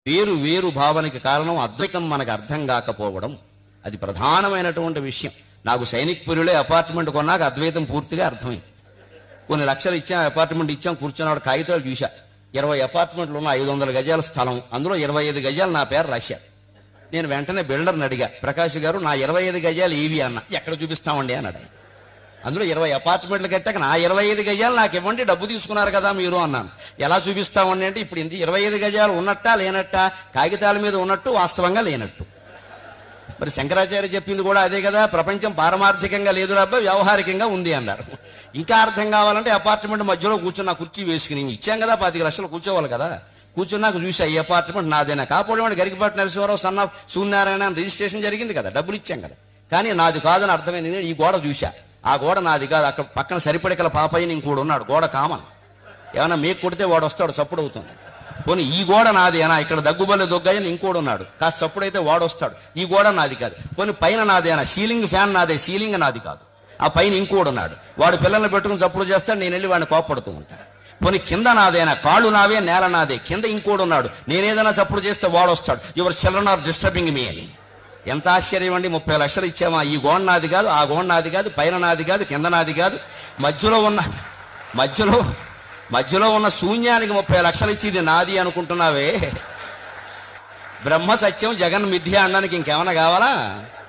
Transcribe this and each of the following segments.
వేరు వేరు భావనకి కారణం అద్వైతం మనకు అర్థం కాకపోవడం అది ప్రధానమైనటువంటి విషయం నాకు సైనిక్పురిలో అపార్ట్మెంట్ కొన్నాక అద్వైతం పూర్తిగా అర్థమైంది కొన్ని లక్షలు ఇచ్చాం అపార్ట్మెంట్ ఇచ్చాం కూర్చున్నాడు కాగితాలు చూశా ఇరవై అపార్ట్మెంట్లు ఉన్న ఐదు వందల గజాల స్థలం అందులో ఇరవై ఐదు గజాలు నా పేరు రాశారు నేను వెంటనే బిల్డర్ని అడిగా ప్రకాష్ గారు నా ఇరవై ఐదు గజాలు ఏవి అన్న ఎక్కడ చూపిస్తామండి అన్నాడు ఆయన. అందులో ఇరవై అపార్ట్మెంట్లు కట్టాక నా ఇరవై ఐదు గజాలు నాకు ఇవ్వండి డబ్బు తీసుకున్నారు కదా మీరు అన్నాను ఎలా చూపిస్తామండి అంటే ఇప్పుడు ఇంత ఇరవై ఐదు గజాలు ఉన్నట్టా లేనట్టా కాగితాల మీద ఉన్నట్టు వాస్తవంగా లేనట్టు మరి శంకరాచార్య చెప్పింది కూడా అదే కదా ప్రపంచం పారమార్థికంగా లేదు రాబ్బా వ్యవహారికంగా ఉంది అన్నారు ఇంకా అర్థం కావాలంటే అపార్ట్మెంట్ మధ్యలో కూర్చున్న కుర్చీ వేసుకుని ఇచ్చాం కదా పాతిక లక్షలు కూర్చోవాలి కదా కూర్చున్నాక చూసా ఈ అపార్ట్మెంట్ నాదేనా కాపాడేవాడు గరికపాటి నరసింహారావు సన్న సూర్యనారాయణ అని రిజిస్ట్రేషన్ జరిగింది కదా డబ్బులు ఇచ్చాం కదా కానీ నాది కాదని అర్థమైంది ఈ గోడ చూసా ఆ గోడ నాది కాదు అక్కడ పక్కన సరిపడికల పాపయ్యని ఇంకోడు ఉన్నాడు గోడ కామన్ ఏమన్నా మీకు కొడితే వాడు వస్తాడు చప్పుడు అవుతుంది పోనీ ఈ గోడ నాదేనా ఇక్కడ దగ్గుబల్లి దొగ్గాయని ఇంకోడు ఉన్నాడు కాస్త చప్పుడైతే వాడు వస్తాడు ఈ గోడ నాది కాదు పోనీ పైన నాదేనా సీలింగ్ ఫ్యాన్ నాదే సీలింగ్ నాది కాదు ఆ పైన ఇంకోడు ఉన్నాడు వాడు పిల్లల్ని పెట్టుకుని చప్పుడు చేస్తాడు నేను వెళ్ళి వాడిని కోపడుతూ ఉంటాను పోనీ కింద నాదేనా కాళ్ళు నావే నేల నాదే కింద ఇంకోడు ఉన్నాడు నేనేదైనా చప్పుడు చేస్తే వాడు వస్తాడు your children are disturbing me అని ఎంత ఆశ్చర్యం అండి ముప్పై లక్షలు ఇచ్చామా ఈ గోడ నాది కాదు ఆ గోడ నాది కాదు పైన నాది కాదు కింద నాది కాదు మధ్యలో ఉన్న మధ్యలో మధ్యలో ఉన్న శూన్యానికి ముప్పై లక్షలు ఇచ్చి ఇది నాది అనుకుంటున్నావే బ్రహ్మ సత్యం జగన్ మిథ్య అనడానికి ఇంకేమైనా కావాలా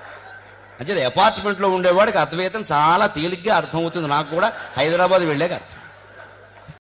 అంటే అపార్ట్మెంట్లో ఉండేవాడికి అద్వైతం చాలా తేలిగ్గా అర్థమవుతుంది నాకు కూడా హైదరాబాద్ వెళ్ళాక అర్థం